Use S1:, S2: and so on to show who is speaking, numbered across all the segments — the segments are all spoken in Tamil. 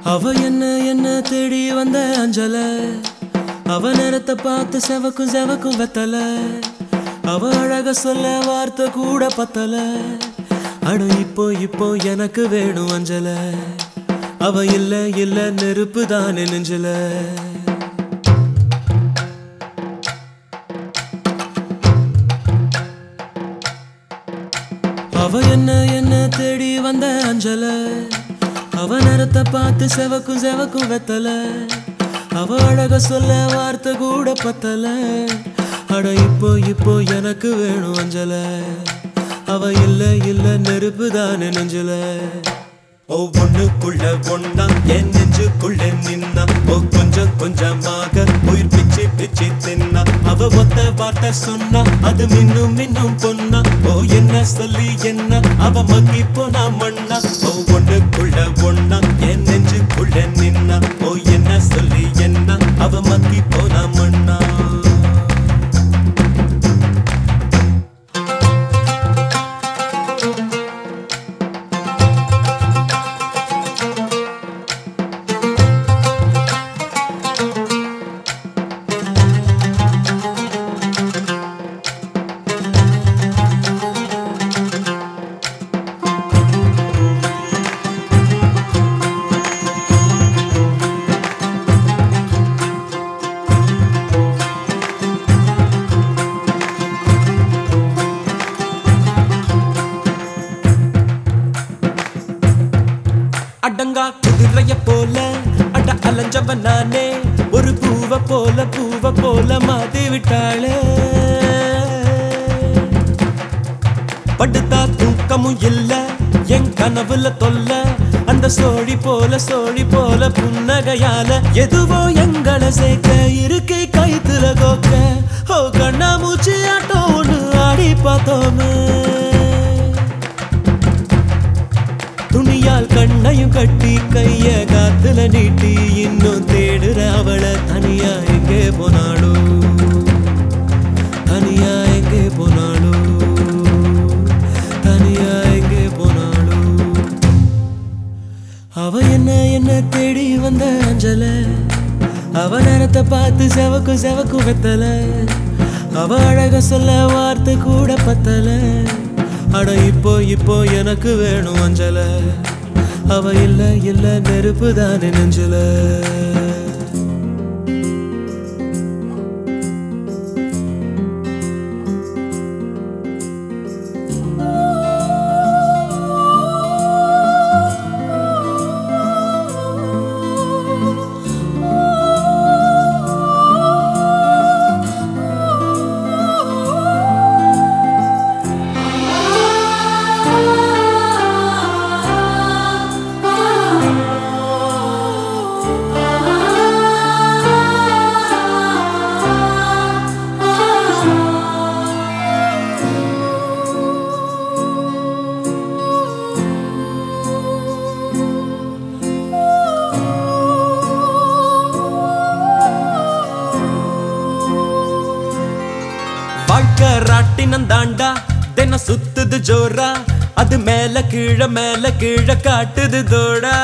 S1: அவ என்ன என்ன தேடி வந்த அஞ்சல அவ நேரத்தை பார்த்து செவக்கும் செவக்கும் வெத்தல அவ அழக சொல்ல வார்த்தை கூட பத்தல அட இப்போ இப்போ எனக்கு வேணும் அஞ்சல அவ இல்ல இல்ல நெருப்பு தானே நெஞ்சல அவ என்ன என்ன தேடி வந்த அஞ்சல அவ நேரத்தை பார்த்து செவக்கும் செவக்கும் வெத்தல அவ அழக சொல்ல வார்த்தை கூட பத்தல அட இப்போ இப்போ எனக்கு வேணும் அஞ்சல அவ இல்ல இல்ல நெருப்பு தானே நெஞ்சல
S2: ஒவ்வொன்னுக்குள்ள ஒன்னா என் நெஞ்சுக்குள்ள நின்னா ஓ கொஞ்சம் கொஞ்சமாக உயிர் பிச்சு பிச்சு தின்னா அவ ஒத்த வார்த்தை சொன்னா அது மின்னும் மின்னும் பொன்னா ஓ என்ன சொல்லி என்ன அவ மக்கி போனா மண்ணா ஒவ்வொன்னுக்குள்ள ஒன்னா என் நெஞ்சுக்குள்ள நின்னா ஓ என்ன சொல்லி என்ன அவ மக்கி போனா மண்ணா
S1: அடங்கா குதிரைய போல அட அலைஞ்சவன் நானே ஒரு பூவ போல பூவ போல மாத்தி விட்டாளே படுத்தா தூக்கமும் இல்ல என் கனவுல தொல்ல அந்த சோழி போல சோழி போல புன்னகையால எதுவோ எங்களை சேர்க்க இருக்கை கைத்துல கோக்க ஓ கண்ணா மூச்சு ஆட்டம் ஒண்ணு ஆடி பார்த்தோமே துணியால் கண்ணையும் கட்டி கைய காத்துல நீட்டி இன்னும் தேடுற அவளை தனியா எங்கே போனாளோ தனியா எங்கே போனாளோ தனியா எங்கே போனாளோ அவ என்ன என்ன தேடி வந்த அஞ்சல அவ நேரத்தை பார்த்து செவக்கும் செவக்கும் வெத்தல அவ அழக சொல்ல வார்த்தை கூட பத்தல அட இப்போ இப்போ எனக்கு வேணும் அஞ்சல அவ இல்ல இல்ல நெருப்பு தானே நெஞ்சல வாழ்க்கை ராட்டினம் தாண்டா தினம் சுத்துது ஜோரா அது மேல கீழ மேல கீழ காட்டுது தோடா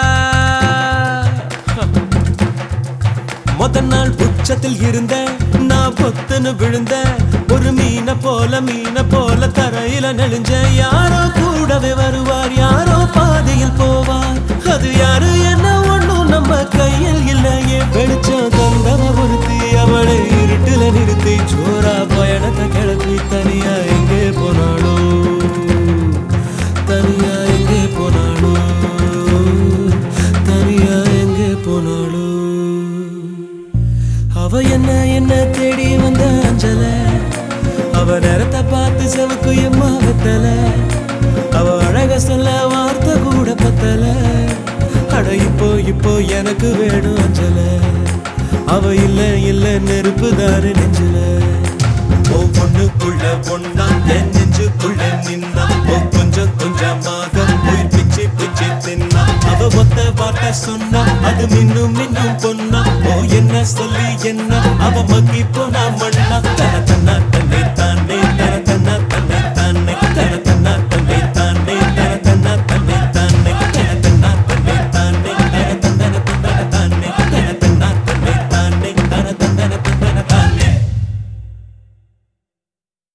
S1: முத நாள் உச்சத்தில் இருந்த நான் பொத்துன்னு விழுந்த ஒரு மீனை போல மீனை போல தரையில நெளிஞ்ச யாரோ கூடவே வருவார் யாரோ பாதையில் போவார் அது யாரு என்ன ஒண்ணும் நம்ம கையில் இல்லையே வெளிச்சம் தந்தவ ஒருத்தி அவளை இருட்டுல நிறுத்தி சோரா பயணத்தை கிளப்பி தனியா எங்கே போனாளோ தனியா எங்கே போனாளோ தனியா எங்கே போனாளோ அவ என்ன என்ன தேடி வந்த அஞ்சல அவ நேரத்தை பார்த்து செவக்கு எம்மா வெத்தல அவ அழக சொல்ல வார்த்தை கூட பத்தல அட இப்போ இப்போ எனக்கு வேணும் அஞ்சல அவ இல்ல இல்ல நெருப்பு தாரு நெஞ்சல
S2: ஒவ்வொன்னுக்குள்ள ஒன்னா என் நெஞ்சுக்குள்ள நின்னா ஓ கொஞ்சம் கொஞ்சமாக உயிர் பிச்சு பிச்சு தின்னா அவ ஒத்த வார்த்தை சொன்னா அது மின்னும் மின்னும் பொன்னா ஓ என்ன சொல்லி என்ன அவ மக்கி போனா மண்ணா தன தன்னா